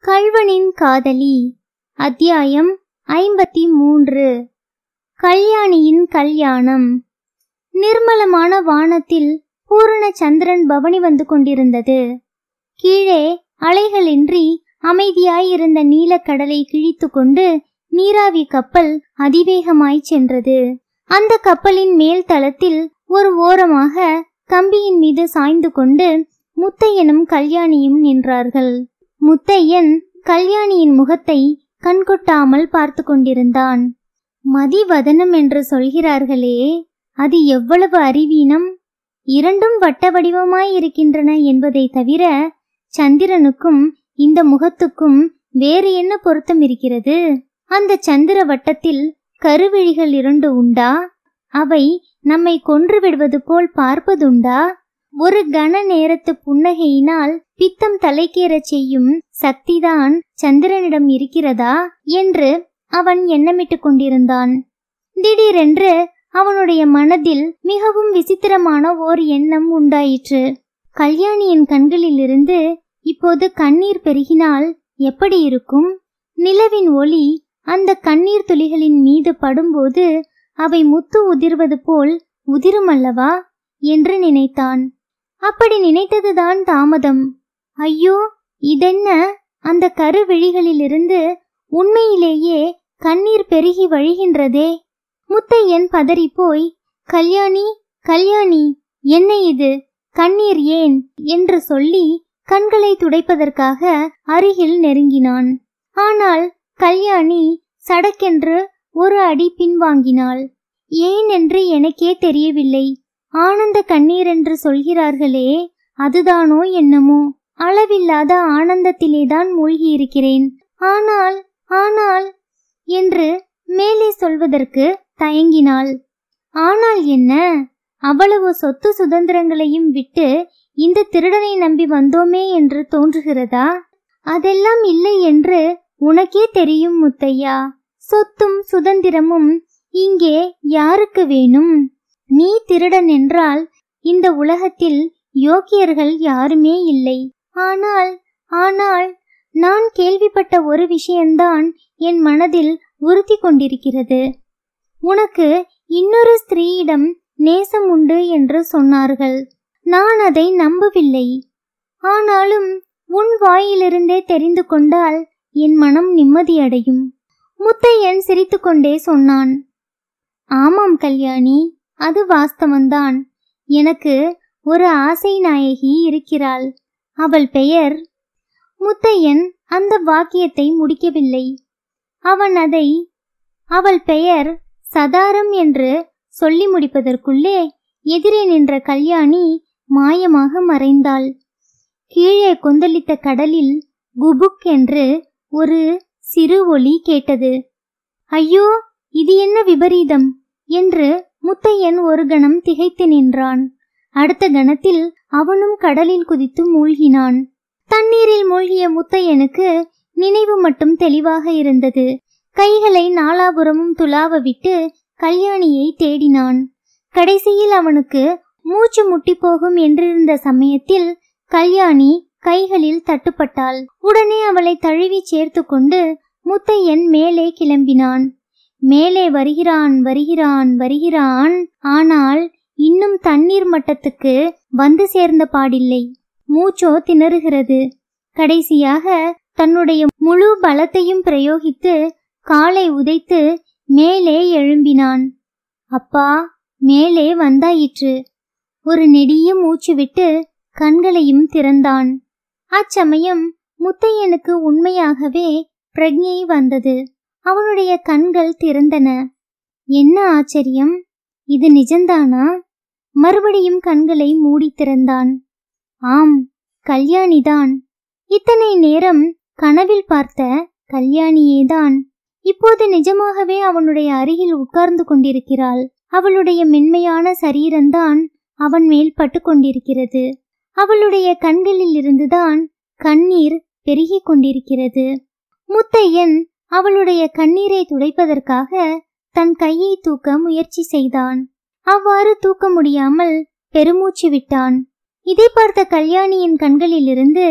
கள்வனின் காதலி அத்தியாயம் ஐம்பத்தி மூன்று கல்யாணியின் கல்யாணம் நிர்மலமான வானத்தில் பூரண சந்திரன் பவனி வந்து கொண்டிருந்தது கீழே அலைகளின்றி அமைதியாயிருந்த நீலக்கடலை கிழித்து கொண்டு நீராவி கப்பல் அதிவேகமாய் சென்றது அந்த கப்பலின் மேல் தளத்தில் ஒரு ஓரமாக கம்பியின் மீது சாய்ந்து கொண்டு முத்தையனும் கல்யாணியும் நின்றார்கள் முத்தையன் கல்யாணியின் முகத்தை கண்கொட்டாமல் பார்த்து கொண்டிருந்தான் மதிவதனம் என்று சொல்கிறார்களே அது எவ்வளவு அறிவீனம் இரண்டும் வட்ட வடிவமாய் இருக்கின்றன என்பதை தவிர சந்திரனுக்கும் இந்த முகத்துக்கும் வேறு என்ன பொருத்தம் இருக்கிறது அந்த சந்திர வட்டத்தில் கருவிழிகள் இரண்டு உண்டா அவை நம்மை கொன்று விடுவது போல் பார்ப்பதுண்டா ஒரு கன நேரத்து புன்னகையினால் பித்தம் தலைக்கேறச் செய்யும் சக்திதான் சந்திரனிடம் இருக்கிறதா என்று அவன் எண்ணமிட்டுக் கொண்டிருந்தான் திடீரென்று அவனுடைய மனதில் மிகவும் விசித்திரமான ஓர் எண்ணம் உண்டாயிற்று கல்யாணியின் கண்களிலிருந்து இப்போது கண்ணீர் பெருகினால் எப்படி இருக்கும் நிலவின் ஒளி அந்த கண்ணீர் துளிகளின் மீது படும்போது அவை முத்து உதிர்வது போல் உதிருமல்லவா என்று நினைத்தான் அப்படி நினைத்ததுதான் தாமதம் ஐயோ இதென்ன அந்த கருவிழிகளிலிருந்து உண்மையிலேயே கண்ணீர் பெருகி வழிகின்றதே முத்தையன் பதறிப்போய் கல்யாணி கல்யாணி என்ன இது கண்ணீர் ஏன் என்று சொல்லி கண்களை துடைப்பதற்காக அருகில் நெருங்கினான் ஆனால் கல்யாணி சடக்கென்று ஒரு அடி பின்வாங்கினாள் ஏன் என்று எனக்கே தெரியவில்லை ஆனந்த கண்ணீர் என்று சொல்கிறார்களே அதுதானோ என்னமோ அளவில்லாத ஆனந்தத்திலேதான் மூழ்கியிருக்கிறேன் ஆனால் ஆனால் என்று மேலே சொல்வதற்கு தயங்கினாள் ஆனால் என்ன அவ்வளவு சொத்து சுதந்திரங்களையும் விட்டு இந்த திருடனை நம்பி வந்தோமே என்று தோன்றுகிறதா அதெல்லாம் இல்லை என்று உனக்கே தெரியும் முத்தையா சொத்தும் சுதந்திரமும் இங்கே யாருக்கு வேணும் நீ திருடன் என்றால் இந்த உலகத்தில் யோக்கியர்கள் யாருமே இல்லை ஆனால் ஆனால் நான் கேள்விப்பட்ட ஒரு விஷயம்தான் என் மனதில் உறுத்தி கொண்டிருக்கிறது உனக்கு இன்னொரு ஸ்திரீயிடம் நேசம் உண்டு என்று சொன்னார்கள் நான் அதை நம்பவில்லை ஆனாலும் உன் வாயிலிருந்தே தெரிந்து கொண்டால் என் மனம் நிம்மதியடையும் முத்தையன் சிரித்துக்கொண்டே சொன்னான் ஆமாம் கல்யாணி அது வாஸ்தவந்தான் எனக்கு ஒரு ஆசை நாயகி இருக்கிறாள் அவள் பெயர் முத்தையன் அந்த வாக்கியத்தை முடிக்கவில்லை அவன் அதை அவள் பெயர் சதாரம் என்று சொல்லி முடிப்பதற்குள்ளே எதிரே நின்ற கல்யாணி மாயமாக மறைந்தாள் கீழே கொந்தளித்த கடலில் குபுக் என்று ஒரு சிறு ஒலி கேட்டது ஐயோ இது என்ன விபரீதம் என்று முத்தையன் ஒரு கணம் திகைத்து நின்றான் அடுத்த கணத்தில் அவனும் கடலில் குதித்து மூழ்கினான் தண்ணீரில் மூழ்கிய முத்தையனுக்கு நினைவு மட்டும் தெளிவாக இருந்தது கைகளை நாலாபுரமும் துலாவ விட்டு கல்யாணியை தேடினான் கடைசியில் அவனுக்கு மூச்சு முட்டி போகும் என்றிருந்த சமயத்தில் கல்யாணி கைகளில் தட்டுப்பட்டாள் உடனே அவளை தழுவி சேர்த்து கொண்டு முத்தையன் மேலே கிளம்பினான் மேலே வருகிறான் வருகிறான் வருகிறான் ஆனால் இன்னும் தண்ணீர் மட்டத்துக்கு வந்து சேர்ந்த பாடில்லை மூச்சோ திணறுகிறது கடைசியாக தன்னுடைய முழு பலத்தையும் பிரயோகித்து காலை உதைத்து மேலே எழும்பினான் அப்பா மேலே வந்தாயிற்று ஒரு நெடிய மூச்சு விட்டு கண்களையும் திறந்தான் அச்சமயம் முத்தையனுக்கு உண்மையாகவே பிரக்ஞை வந்தது அவனுடைய கண்கள் திறந்தன என்ன ஆச்சரியம் இது நிஜந்தானா மறுபடியும் கண்களை மூடி திறந்தான் ஆம் கல்யாணிதான் இத்தனை நேரம் கனவில் பார்த்த கல்யாணியேதான் இப்போது நிஜமாகவே அவனுடைய அருகில் உட்கார்ந்து கொண்டிருக்கிறாள் அவளுடைய மென்மையான சரீரம்தான் அவன் மேல் பட்டு கொண்டிருக்கிறது அவளுடைய கண்களில் இருந்துதான் கண்ணீர் பெருகிக் கொண்டிருக்கிறது முத்தையன் அவளுடைய கண்ணீரை துடைப்பதற்காக தன் கையை தூக்க முயற்சி செய்தான் அவ்வாறு தூக்க முடியாமல் பெருமூச்சு விட்டான் இதை பார்த்த கல்யாணியின் கண்களிலிருந்து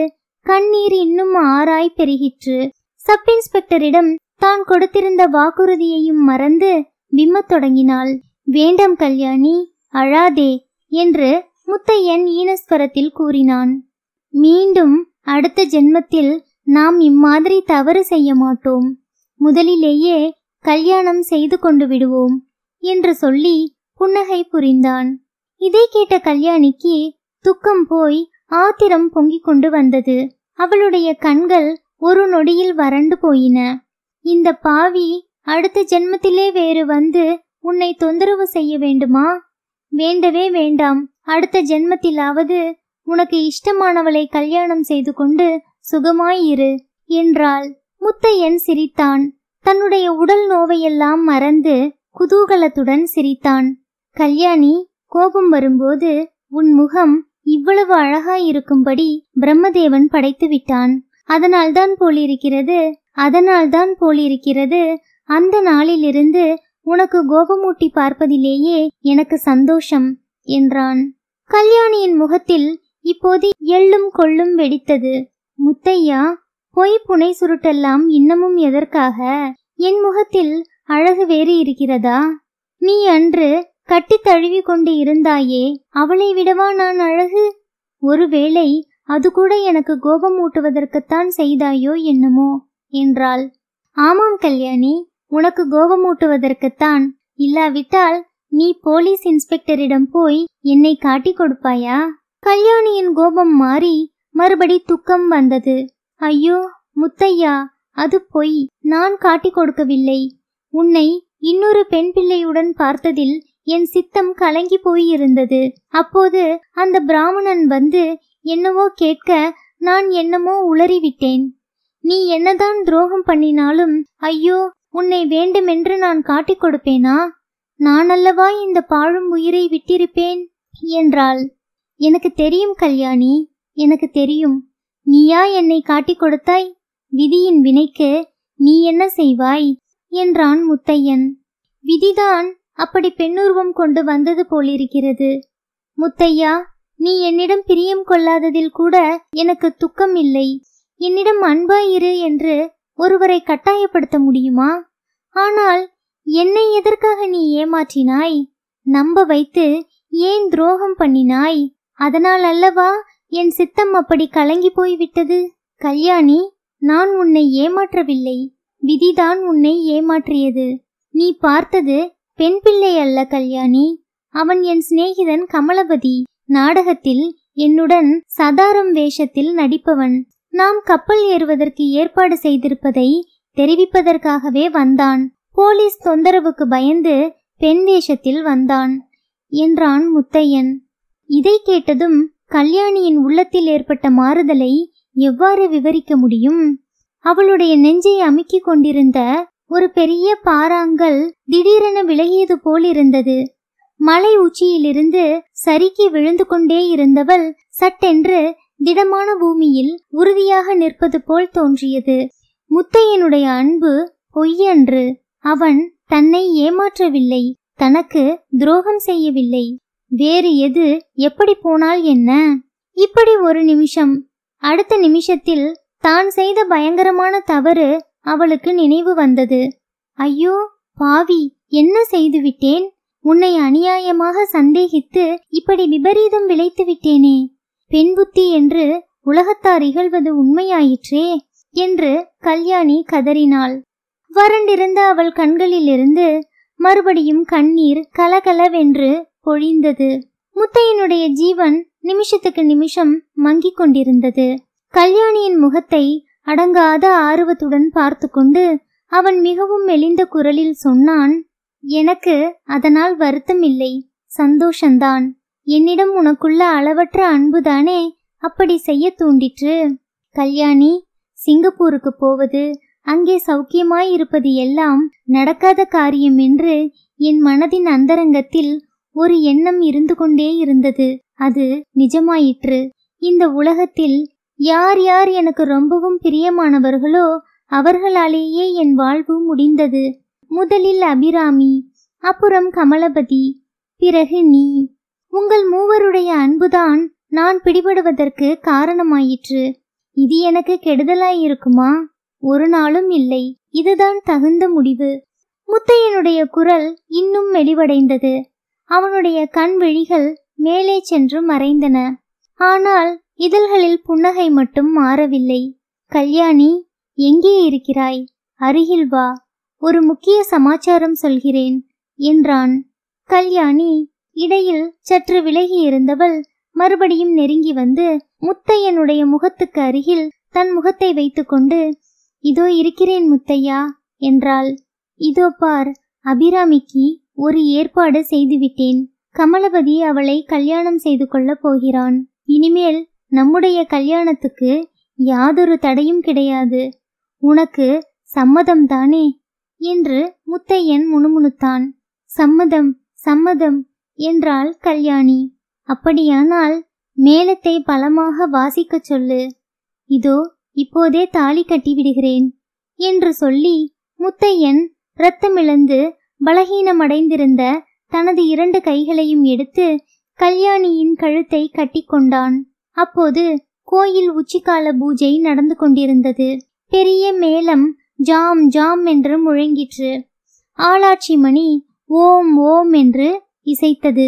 கண்ணீர் இன்னும் ஆறாய் பெருகிற்று சப் இன்ஸ்பெக்டரிடம் தான் கொடுத்திருந்த வாக்குறுதியையும் மறந்து விம்மத் தொடங்கினாள் வேண்டாம் கல்யாணி அழாதே என்று முத்தையன் ஈனஸ்வரத்தில் கூறினான் மீண்டும் அடுத்த ஜென்மத்தில் நாம் இம்மாதிரி தவறு செய்ய மாட்டோம் முதலிலேயே கல்யாணம் செய்து கொண்டு விடுவோம் என்று சொல்லி புன்னகை புரிந்தான் இதை கேட்ட கல்யாணிக்கு துக்கம் போய் ஆத்திரம் பொங்கிக் கொண்டு வந்தது அவளுடைய கண்கள் ஒரு நொடியில் வறண்டு போயின இந்த பாவி அடுத்த ஜென்மத்திலே வேறு வந்து உன்னை தொந்தரவு செய்ய வேண்டுமா வேண்டவே வேண்டாம் அடுத்த ஜென்மத்திலாவது உனக்கு இஷ்டமானவளை கல்யாணம் செய்து கொண்டு சுகமாயிரு என்றாள் முத்தையன் சிரித்தான் தன்னுடைய உடல் நோவையெல்லாம் மறந்து குதூகலத்துடன் சிரித்தான் கல்யாணி கோபம் வரும்போது உன் முகம் இவ்வளவு அழகாயிருக்கும்படி பிரம்மதேவன் படைத்து விட்டான் அதனால்தான் போலிருக்கிறது அதனால்தான் போலிருக்கிறது அந்த நாளிலிருந்து உனக்கு கோபமூட்டி பார்ப்பதிலேயே எனக்கு சந்தோஷம் என்றான் கல்யாணியின் முகத்தில் இப்போது எள்ளும் கொள்ளும் வெடித்தது முத்தையா பொய் புனை சுருட்டெல்லாம் இன்னமும் எதற்காக என் முகத்தில் அழகு வேறு இருக்கிறதா நீ அன்று கட்டி தழுவி கொண்டு இருந்தாயே அவளை விடவா நான் அழகு ஒருவேளை அது கூட எனக்கு கோபம் ஊட்டுவதற்குத்தான் செய்தாயோ என்னமோ என்றாள் ஆமாம் கல்யாணி உனக்கு கோபமூட்டுவதற்குத்தான் இல்லாவிட்டால் நீ போலீஸ் இன்ஸ்பெக்டரிடம் போய் என்னை காட்டிக் கொடுப்பாயா கல்யாணியின் கோபம் மாறி மறுபடி துக்கம் வந்தது ஐயோ முத்தையா அது பொய் நான் காட்டிக் கொடுக்கவில்லை உன்னை இன்னொரு பெண் பிள்ளையுடன் பார்த்ததில் என் சித்தம் கலங்கி போயிருந்தது அப்போது அந்த பிராமணன் வந்து என்னவோ கேட்க நான் என்னமோ உளறிவிட்டேன் நீ என்னதான் துரோகம் பண்ணினாலும் ஐயோ உன்னை வேண்டுமென்று நான் காட்டிக் கொடுப்பேனா நான் அல்லவா இந்த பாழும் உயிரை விட்டிருப்பேன் என்றாள் எனக்கு தெரியும் கல்யாணி எனக்கு தெரியும் நீயா என்னை காட்டிக் கொடுத்தாய் விதியின் வினைக்கு நீ என்ன செய்வாய் என்றான் முத்தையன் விதிதான் அப்படி பெண்ணுருவம் கொண்டு வந்தது போலிருக்கிறது முத்தையா நீ என்னிடம் பிரியம் கொள்ளாததில் கூட எனக்கு துக்கம் இல்லை என்னிடம் அன்பாயிரு என்று ஒருவரை கட்டாயப்படுத்த முடியுமா ஆனால் என்னை எதற்காக நீ ஏமாற்றினாய் நம்ப வைத்து ஏன் துரோகம் பண்ணினாய் அதனால் அல்லவா என் சித்தம் அப்படி கலங்கி போய்விட்டது கல்யாணி நான் உன்னை ஏமாற்றவில்லை விதிதான் உன்னை ஏமாற்றியது நீ பார்த்தது பெண் பிள்ளை அல்ல கல்யாணி அவன் என் சிநேகிதன் கமலபதி நாடகத்தில் என்னுடன் சதாரம் வேஷத்தில் நடிப்பவன் நாம் கப்பல் ஏறுவதற்கு ஏற்பாடு செய்திருப்பதை தெரிவிப்பதற்காகவே வந்தான் போலீஸ் தொந்தரவுக்கு பயந்து பெண் வேஷத்தில் வந்தான் என்றான் முத்தையன் இதை கேட்டதும் கல்யாணியின் உள்ளத்தில் ஏற்பட்ட மாறுதலை எவ்வாறு விவரிக்க முடியும் அவளுடைய நெஞ்சை அமுக்கிக் கொண்டிருந்த ஒரு பெரிய பாறாங்கல் திடீரென விலகியது போல் இருந்தது மலை உச்சியிலிருந்து சறுக்கி விழுந்து கொண்டே இருந்தவள் சட்டென்று திடமான பூமியில் உறுதியாக நிற்பது போல் தோன்றியது முத்தையனுடைய அன்பு பொய்யன்று அவன் தன்னை ஏமாற்றவில்லை தனக்கு துரோகம் செய்யவில்லை வேறு எது எப்படி போனால் என்ன இப்படி ஒரு நிமிஷம் அடுத்த நிமிஷத்தில் தான் செய்த பயங்கரமான தவறு அவளுக்கு நினைவு வந்தது ஐயோ பாவி என்ன செய்துவிட்டேன் உன்னை அநியாயமாக சந்தேகித்து இப்படி விபரீதம் விளைத்து விட்டேனே பெண் புத்தி என்று உலகத்தார் இகழ்வது உண்மையாயிற்றே என்று கல்யாணி கதறினாள் வறண்டிருந்த அவள் கண்களிலிருந்து மறுபடியும் கண்ணீர் கலகலவென்று பொழிந்தது முத்தையனுடைய ஜீவன் நிமிஷத்துக்கு நிமிஷம் மங்கிக் கொண்டிருந்தது கல்யாணியின் முகத்தை அடங்காத ஆர்வத்துடன் பார்த்து கொண்டு அவன் மிகவும் மெலிந்த குரலில் சொன்னான் எனக்கு அதனால் வருத்தம் இல்லை சந்தோஷந்தான் என்னிடம் உனக்குள்ள அளவற்ற அன்புதானே அப்படி செய்ய தூண்டிற்று கல்யாணி சிங்கப்பூருக்கு போவது அங்கே சௌக்கியமாய் இருப்பது எல்லாம் நடக்காத காரியம் என்று என் மனதின் அந்தரங்கத்தில் ஒரு எண்ணம் இருந்து கொண்டே இருந்தது அது நிஜமாயிற்று இந்த உலகத்தில் யார் யார் எனக்கு ரொம்பவும் பிரியமானவர்களோ அவர்களாலேயே என் வாழ்வு முடிந்தது முதலில் அபிராமி அப்புறம் கமலபதி பிறகு நீ உங்கள் மூவருடைய அன்புதான் நான் பிடிபடுவதற்கு காரணமாயிற்று இது எனக்கு கெடுதலாய் இருக்குமா ஒரு நாளும் இல்லை இதுதான் தகுந்த முடிவு முத்தையனுடைய குரல் இன்னும் மெலிவடைந்தது அவனுடைய கண் விழிகள் மேலே சென்று மறைந்தன ஆனால் இதழ்களில் புன்னகை மட்டும் மாறவில்லை கல்யாணி எங்கே இருக்கிறாய் அருகில் வா ஒரு முக்கிய சமாச்சாரம் சொல்கிறேன் என்றான் கல்யாணி இடையில் சற்று விலகி இருந்தவள் மறுபடியும் நெருங்கி வந்து முத்தையனுடைய முகத்துக்கு அருகில் தன் முகத்தை வைத்துக்கொண்டு இதோ இருக்கிறேன் முத்தையா என்றாள் இதோ பார் அபிராமிக்கு ஒரு ஏற்பாடு செய்துவிட்டேன் கமலபதி அவளை கல்யாணம் செய்து கொள்ளப் போகிறான் இனிமேல் நம்முடைய கல்யாணத்துக்கு யாதொரு தடையும் கிடையாது உனக்கு சம்மதம் தானே என்று முத்தையன் முணுமுணுத்தான் சம்மதம் சம்மதம் என்றாள் கல்யாணி அப்படியானால் மேளத்தை பலமாக வாசிக்கச் சொல்லு இதோ இப்போதே தாலி கட்டிவிடுகிறேன் என்று சொல்லி முத்தையன் இரத்தமிழந்து பலகீனமடைந்திருந்த தனது இரண்டு கைகளையும் எடுத்து கல்யாணியின் கழுத்தை கட்டிக்கொண்டான் அப்போது கோயில் உச்சிக்கால பூஜை நடந்து கொண்டிருந்தது பெரிய மேளம் ஜாம் ஜாம் என்று முழங்கிற்று ஆளாட்சி மணி ஓம் ஓம் என்று இசைத்தது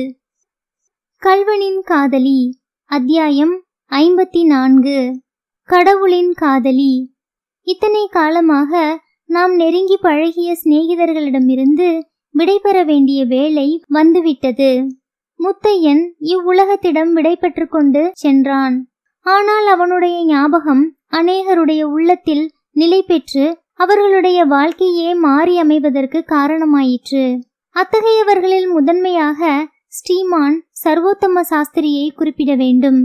கல்வனின் காதலி அத்தியாயம் ஐம்பத்தி நான்கு கடவுளின் காதலி இத்தனை காலமாக நாம் நெருங்கி பழகிய சிநேகிதர்களிடமிருந்து விடைபெற வேண்டிய வேளை வந்துவிட்டது முத்தையன் இவ்வுலகத்திடம் விடைபெற்று கொண்டு சென்றான் ஆனால் அவனுடைய ஞாபகம் அநேகருடைய உள்ளத்தில் நிலை பெற்று அவர்களுடைய வாழ்க்கையே மாறி அமைவதற்கு காரணமாயிற்று அத்தகையவர்களில் முதன்மையாக ஸ்ரீமான் சர்வோத்தம சாஸ்திரியை குறிப்பிட வேண்டும்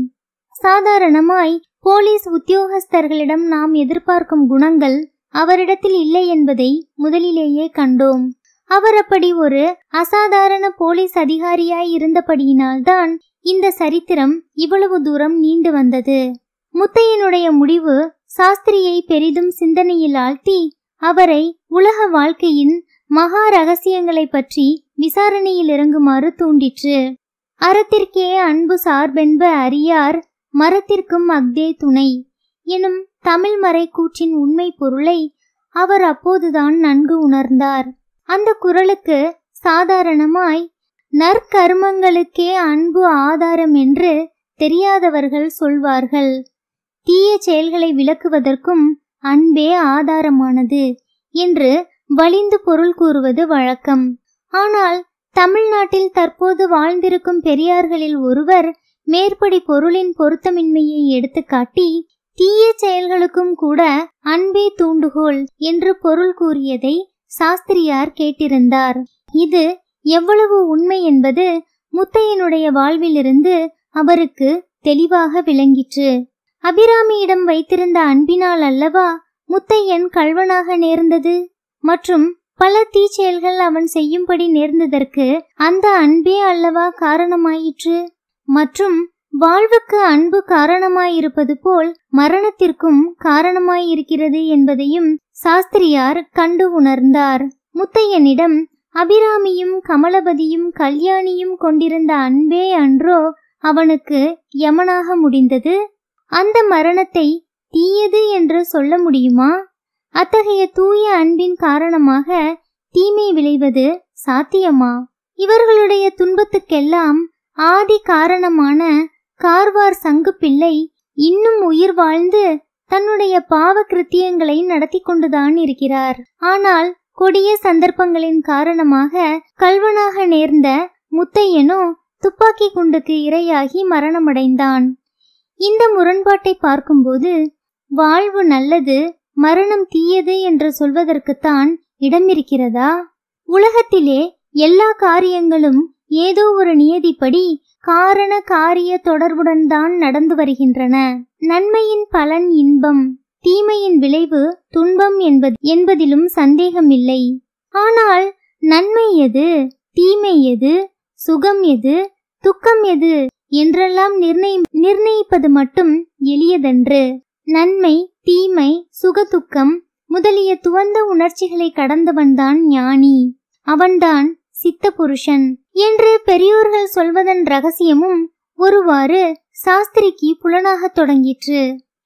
சாதாரணமாய் போலீஸ் உத்தியோகஸ்தர்களிடம் நாம் எதிர்பார்க்கும் குணங்கள் அவரிடத்தில் இல்லை என்பதை முதலிலேயே கண்டோம் அவர் அப்படி ஒரு அசாதாரண போலீஸ் அதிகாரியாய் இருந்தபடியினால்தான் இந்த சரித்திரம் இவ்வளவு தூரம் நீண்டு வந்தது முத்தையனுடைய முடிவு சாஸ்திரியை பெரிதும் சிந்தனையில் ஆழ்த்தி அவரை உலக வாழ்க்கையின் மகா ரகசியங்களை பற்றி விசாரணையில் இறங்குமாறு தூண்டிற்று அறத்திற்கே அன்பு சார்பென்ப அறியார் மரத்திற்கும் அக்தே துணை எனும் தமிழ் மறை கூற்றின் உண்மை பொருளை அவர் அப்போதுதான் நன்கு உணர்ந்தார் அந்த குரலுக்கு சாதாரணமாய் நற்கர்மங்களுக்கே அன்பு ஆதாரம் என்று தெரியாதவர்கள் சொல்வார்கள் தீய செயல்களை விளக்குவதற்கும் அன்பே ஆதாரமானது என்று வலிந்து பொருள் கூறுவது வழக்கம் ஆனால் தமிழ்நாட்டில் தற்போது வாழ்ந்திருக்கும் பெரியார்களில் ஒருவர் மேற்படி பொருளின் பொருத்தமின்மையை எடுத்துக்காட்டி தீய செயல்களுக்கும் கூட அன்பே தூண்டுகோல் என்று பொருள் கூறியதை சாஸ்திரியார் கேட்டிருந்தார் இது எவ்வளவு உண்மை என்பது முத்தையனுடைய வாழ்விலிருந்து அவருக்கு தெளிவாக விளங்கிற்று அபிராமியிடம் வைத்திருந்த அன்பினால் அல்லவா முத்தையன் கள்வனாக நேர்ந்தது மற்றும் பல தீச்செயல்கள் அவன் செய்யும்படி நேர்ந்ததற்கு அந்த அன்பே அல்லவா காரணமாயிற்று மற்றும் வாழ்வுக்கு அன்பு காரணமாயிருப்பது போல் மரணத்திற்கும் காரணமாயிருக்கிறது என்பதையும் சாஸ்திரியார் கண்டு உணர்ந்தார் முத்தையனிடம் அபிராமியும் கமலபதியும் கல்யாணியும் கொண்டிருந்த அன்பே அன்றோ அவனுக்கு யமனாக முடிந்தது அந்த மரணத்தை தீயது என்று சொல்ல முடியுமா அத்தகைய தூய அன்பின் காரணமாக தீமை விளைவது சாத்தியமா இவர்களுடைய துன்பத்துக்கெல்லாம் ஆதி காரணமான கார்வார் சங்கு பிள்ளை இன்னும் உயிர் வாழ்ந்து தன்னுடைய பாவ கிருத்தியங்களை நடத்தி கொண்டுதான் இருக்கிறார் ஆனால் கொடிய சந்தர்ப்பங்களின் காரணமாக கல்வனாக நேர்ந்த முத்தையனோ துப்பாக்கி குண்டுக்கு இரையாகி மரணமடைந்தான் இந்த முரண்பாட்டை பார்க்கும்போது வாழ்வு நல்லது மரணம் தீயது என்று சொல்வதற்குத்தான் இடமிருக்கிறதா உலகத்திலே எல்லா காரியங்களும் ஏதோ ஒரு நியதிப்படி காரண காரிய தொடர்புடன் தான் நடந்து வருகின்றன நன்மையின் பலன் இன்பம் தீமையின் விளைவு துன்பம் என்பது என்பதிலும் சந்தேகமில்லை ஆனால் நன்மை எது தீமை எது சுகம் எது துக்கம் எது என்றெல்லாம் நிர்ணய நிர்ணயிப்பது மட்டும் எளியதன்று நன்மை தீமை சுகதுக்கம் முதலிய துவந்த உணர்ச்சிகளை கடந்தவன்தான் ஞானி அவன்தான் சித்த புருஷன் என்று பெரியோர்கள் சொல்வதன் ரகசியமும் ஒருவாறு சாஸ்திரிக்கு புலனாகத் தொடங்கிற்று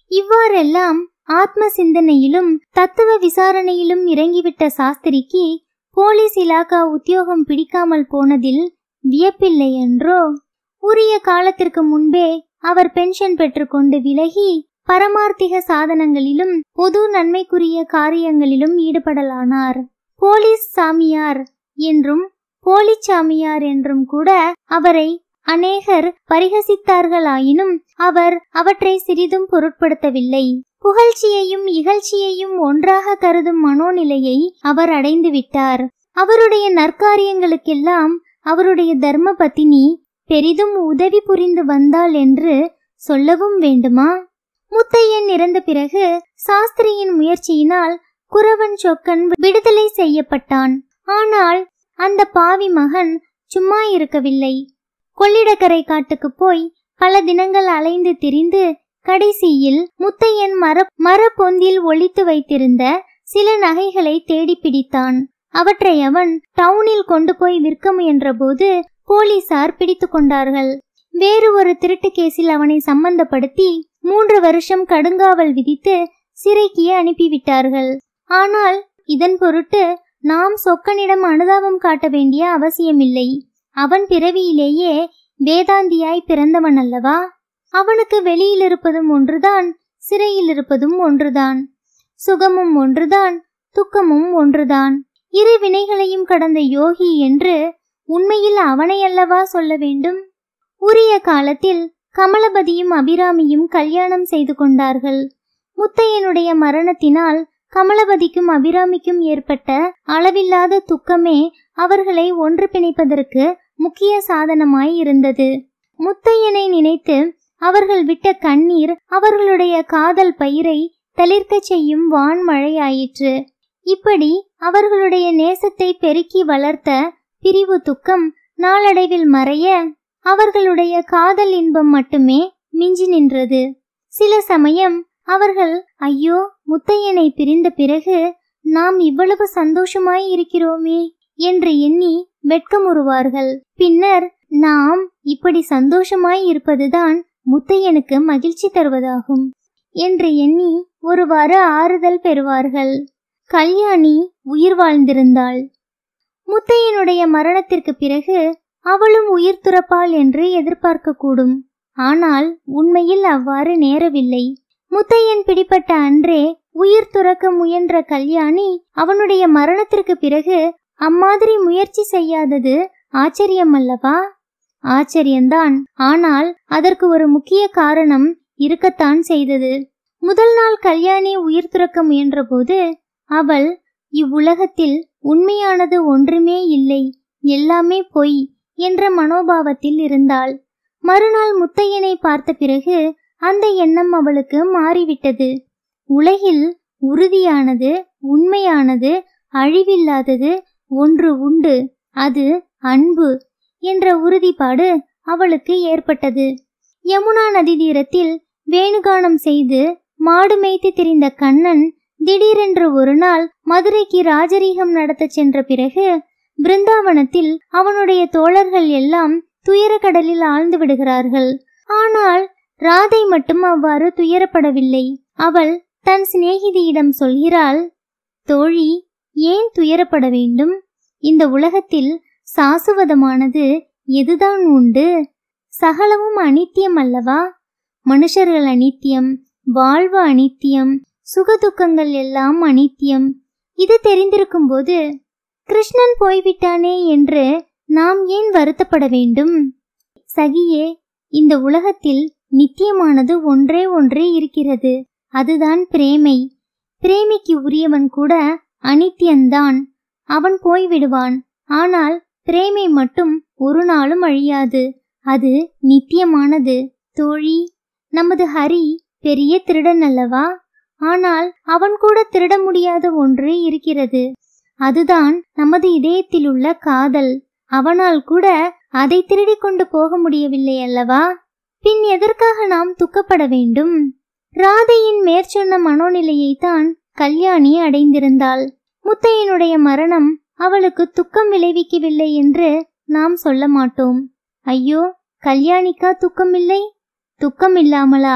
இவ்வாறெல்லாம் ஆத்ம சிந்தனையிலும் தத்துவ விசாரணையிலும் இறங்கிவிட்ட சாஸ்திரிக்கு போலீஸ் இலாக்கா உத்தியோகம் பிடிக்காமல் போனதில் வியப்பில்லை என்றோ உரிய காலத்திற்கு முன்பே அவர் பென்ஷன் பெற்றுக்கொண்டு விலகி பரமார்த்திக சாதனங்களிலும் பொது நன்மைக்குரிய காரியங்களிலும் ஈடுபடலானார் போலீஸ் சாமியார் என்றும் போலிச் சாமியார் என்றும் கூட அவரை அநேகர் பரிகசித்தார்களாயினும் அவர் அவற்றை சிறிதும் பொருட்படுத்தவில்லை புகழ்ச்சியையும் இகழ்ச்சியையும் ஒன்றாக கருதும் மனோநிலையை அவர் அடைந்து விட்டார் அவருடைய நற்காரியங்களுக்கெல்லாம் அவருடைய தர்ம பத்தினி பெரிதும் உதவி புரிந்து வந்தாள் என்று சொல்லவும் வேண்டுமா முத்தையன் இறந்த பிறகு சாஸ்திரியின் முயற்சியினால் குறவன் சொக்கன் விடுதலை செய்யப்பட்டான் ஆனால் அந்த பாவி மகன் சும்மா இருக்கவில்லை கொள்ளிடக்கரை காட்டுக்கு போய் பல தினங்கள் அலைந்து திரிந்து கடைசியில் முத்தையன் மர மரப்பொந்தில் ஒளித்து வைத்திருந்த சில நகைகளை தேடி பிடித்தான் அவற்றை அவன் டவுனில் கொண்டு போய் விற்க முயன்றபோது போலீசார் பிடித்து கொண்டார்கள் வேறு ஒரு திருட்டு கேஸில் அவனை சம்பந்தப்படுத்தி மூன்று வருஷம் கடுங்காவல் விதித்து சிறைக்கு அனுப்பிவிட்டார்கள் ஆனால் இதன் பொருட்டு நாம் சொக்கனிடம் அனுதாபம் காட்ட வேண்டிய அவசியமில்லை அவன் பிறவியிலேயே வேதாந்தியாய் பிறந்தவன் அல்லவா அவனுக்கு வெளியில் இருப்பதும் ஒன்றுதான் சிறையில் இருப்பதும் ஒன்றுதான் சுகமும் ஒன்றுதான் துக்கமும் ஒன்றுதான் இரு வினைகளையும் கடந்த யோகி என்று உண்மையில் அவனை அல்லவா சொல்ல வேண்டும் உரிய காலத்தில் கமலபதியும் அபிராமியும் கல்யாணம் செய்து கொண்டார்கள் முத்தையனுடைய மரணத்தினால் கமலபதிக்கும் அபிராமிக்கும் ஏற்பட்ட அளவில்லாத துக்கமே அவர்களை ஒன்று பிணைப்பதற்கு முக்கிய சாதனமாய் இருந்தது முத்தையனை நினைத்து அவர்கள் விட்ட கண்ணீர் அவர்களுடைய காதல் பயிரை தளிர்க்கச் செய்யும் வான்மழையாயிற்று இப்படி அவர்களுடைய நேசத்தை பெருக்கி வளர்த்த பிரிவு துக்கம் நாளடைவில் மறைய அவர்களுடைய காதல் இன்பம் மட்டுமே மிஞ்சி நின்றது சில சமயம் அவர்கள் ஐயோ முத்தையனை பிரிந்த பிறகு நாம் இவ்வளவு சந்தோஷமாய் இருக்கிறோமே என்று எண்ணி வெட்கமுறுவார்கள் பின்னர் நாம் இப்படி சந்தோஷமாய் இருப்பதுதான் முத்தையனுக்கு மகிழ்ச்சி தருவதாகும் என்று எண்ணி ஒருவாறு ஆறுதல் பெறுவார்கள் கல்யாணி உயிர் வாழ்ந்திருந்தாள் முத்தையனுடைய மரணத்திற்கு பிறகு அவளும் உயிர் துறப்பாள் என்று எதிர்பார்க்கக்கூடும் ஆனால் உண்மையில் அவ்வாறு நேரவில்லை முத்தையன் பிடிபட்ட அன்றே உயிர் துறக்க முயன்ற கல்யாணி அவனுடைய மரணத்திற்கு பிறகு அம்மாதிரி முயற்சி செய்யாதது ஆச்சரியம் அல்லவா ஆச்சரியம்தான் ஆனால் அதற்கு ஒரு முக்கிய காரணம் இருக்கத்தான் செய்தது முதல் நாள் கல்யாணி உயிர் துறக்க முயன்றபோது அவள் இவ்வுலகத்தில் உண்மையானது ஒன்றுமே இல்லை எல்லாமே பொய் என்ற மனோபாவத்தில் இருந்தாள் மறுநாள் முத்தையனை பார்த்த பிறகு அந்த எண்ணம் அவளுக்கு மாறிவிட்டது உலகில் உறுதியானது உண்மையானது அழிவில்லாதது ஒன்று உண்டு அது அன்பு என்ற உறுதிப்பாடு அவளுக்கு ஏற்பட்டது யமுனா நதி தீரத்தில் வேணுகானம் செய்து மாடு மேய்த்து திரிந்த கண்ணன் திடீரென்று ஒரு நாள் மதுரைக்கு ராஜரீகம் நடத்தச் சென்ற பிறகு பிருந்தாவனத்தில் அவனுடைய தோழர்கள் எல்லாம் துயர கடலில் ஆழ்ந்து விடுகிறார்கள் ஆனால் ராதை மட்டும் அவ்வாறு துயரப்படவில்லை அவள் தன் சிநேகிதியிடம் சொல்கிறாள் தோழி ஏன் துயரப்பட வேண்டும் இந்த உலகத்தில் சாசுவதமானது எதுதான் உண்டு சகலமும் அனித்தியம் அல்லவா மனுஷர்கள் அனித்தியம் வாழ்வு அனித்தியம் சுகதுக்கங்கள் எல்லாம் அனித்தியம் இது தெரிந்திருக்கும் போது கிருஷ்ணன் போய்விட்டானே என்று நாம் ஏன் வருத்தப்பட வேண்டும் சகியே இந்த உலகத்தில் நித்தியமானது ஒன்றே ஒன்றே இருக்கிறது அதுதான் பிரேமை பிரேமைக்கு உரியவன் கூட அனித்தியன்தான் அவன் போய்விடுவான் ஆனால் பிரேமை மட்டும் ஒரு நாளும் அழியாது அது நித்தியமானது தோழி நமது ஹரி பெரிய திருடன் அல்லவா ஆனால் அவன் கூட திருட முடியாத ஒன்று இருக்கிறது அதுதான் நமது இதயத்தில் உள்ள காதல் அவனால் கூட அதை திருடிக் கொண்டு போக முடியவில்லை அல்லவா பின் எதற்காக நாம் துக்கப்பட வேண்டும் ராதையின் மேற்சொன்ன மனோநிலையைத்தான் கல்யாணி அடைந்திருந்தாள் முத்தையனுடைய மரணம் அவளுக்கு துக்கம் விளைவிக்கவில்லை என்று நாம் சொல்ல மாட்டோம் ஐயோ கல்யாணிக்கா துக்கம் இல்லை துக்கம் இல்லாமலா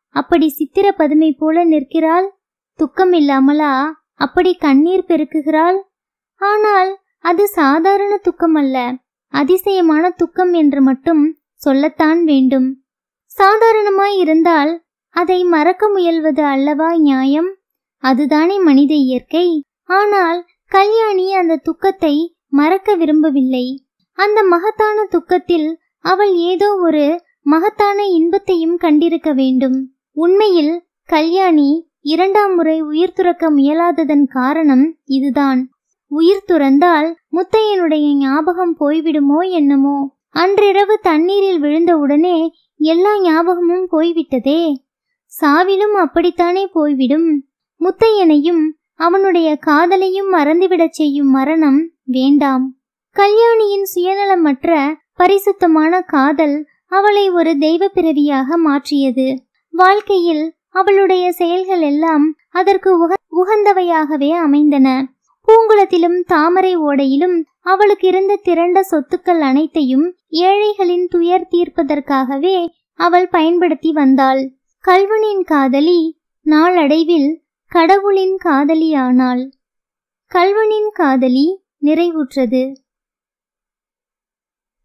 அப்படி சித்திர பதுமை போல நிற்கிறாள் துக்கம் இல்லாமலா அப்படி கண்ணீர் பெருக்குகிறாள் ஆனால் அது சாதாரண துக்கம் அல்ல அதிசயமான துக்கம் என்று மட்டும் சொல்லத்தான் வேண்டும் சாதாரணமாய் இருந்தால் அதை மறக்க முயல்வது அல்லவா நியாயம் அதுதானே மனித இயற்கை ஆனால் கல்யாணி அந்த துக்கத்தை மறக்க விரும்பவில்லை அந்த மகத்தான துக்கத்தில் அவள் ஏதோ ஒரு மகத்தான இன்பத்தையும் கண்டிருக்க வேண்டும் உண்மையில் கல்யாணி இரண்டாம் முறை உயிர் துறக்க முயலாததன் காரணம் இதுதான் உயிர் துறந்தால் முத்தையனுடைய ஞாபகம் போய்விடுமோ என்னமோ அன்றிரவு தண்ணீரில் விழுந்தவுடனே எல்லா ஞாபகமும் போய்விட்டதே சாவிலும் அப்படித்தானே போய்விடும் முத்தையனையும் அவனுடைய காதலையும் மறந்துவிடச் செய்யும் மரணம் வேண்டாம் கல்யாணியின் சுயநலமற்ற பரிசுத்தமான காதல் அவளை ஒரு தெய்வ பிறவியாக மாற்றியது வாழ்க்கையில் அவளுடைய செயல்கள் எல்லாம் அதற்கு உக உகந்தவையாகவே அமைந்தன பூங்குளத்திலும் தாமரை ஓடையிலும் அவளுக்கு இருந்த திரண்ட சொத்துக்கள் அனைத்தையும் ஏழைகளின் துயர் தீர்ப்பதற்காகவே அவள் பயன்படுத்தி வந்தாள் கல்வனின் காதலி நாளடைவில் கடவுளின் காதலியானாள் கல்வனின் காதலி நிறைவுற்றது